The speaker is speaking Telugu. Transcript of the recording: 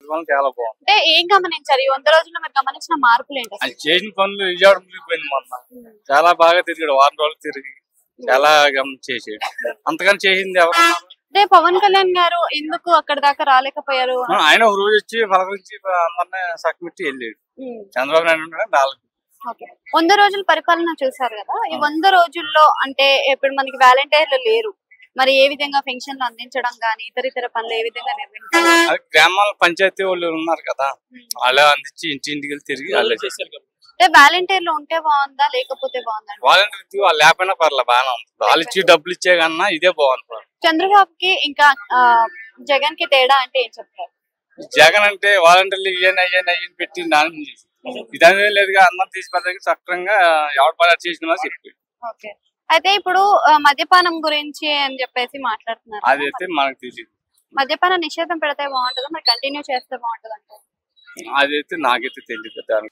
పరిపాలన చాలా బాగుంది అంటే ఏం గమనించారు ఈ వంద రోజుల్లో మీరు గమనించిన మార్పులు ఏంటి అసలు? ఆయన చేసిన పనులు విజయవాడ మునిగిపోయింది మొన్న చాలా బాగా తిరిగాడు వారం రోజులు తిరిగి చాలా గమనం చేసాడు అంతకని చేసింది ఎవరు అంటే పవన్ కళ్యాణ్ గారు ఎందుకు అక్కడ దాకా రాలేకపోయారు ఆయన ఒక రోజు వచ్చి పలకరించి అందరినీ సక్మిట్టి వెళ్ళాడు ఉమ్. చంద్రబాబు నాయుడు ఉన్నాడు, నాలుగు ఓకే. వంద రోజుల పరిపాలన చూసారు కదా ఈ వంద రోజుల్లో అంటే ఇప్పుడు మనకి వాలంటీర్లు లేరు మరి ఏ విధంగా పెన్షన్లు అందించడం గానీ ఇతర ఇతర పనులు ఏ విధంగా నిర్వహించారు అది గ్రామాల పంచాయతీ వాళ్ళు ఉన్నారు కదా అలా అందించి ఇంటి ఇంటికి వెళ్ళి తిరిగి వాళ్ళే చేశారు అంటే వాలంటీర్లు ఉంటే బాగుందా లేకపోతే బాగుందా వాలంటీర్ వాళ్ళు లేకపోయినా పర్లే బాగానే ఉంది వాళ్ళు ఇచ్చి డబ్బులు ఇచ్చే కన్నా ఇదే బాగుంది చంద్రబాబుకి ఇంకా ఆ, జగన్ కి తేడా అంటే ఏం చెప్తారు జగన్ అంటే వాలంటీర్లు ఇయ్యని అయ్యని అయ్యని పెట్టి నాన్న ఇదనే లేదుగా అందరం తీసుకెళ్ళడానికి సక్రంగా ఎవరు పని చేసిన వాళ్ళు చెప్పి ఓకే అయితే ఇప్పుడు ఆ, మద్యపానం గురించి అని చెప్పేసి మాట్లాడుతున్నారు అదైతే మనకు తెలియదు మద్యపాన నిషేధం పెడితే బాగుంటుందా మరి కంటిన్యూ చేస్తే బాగుంటుంది అంటారు అదైతే నాకైతే తెలియదు దాని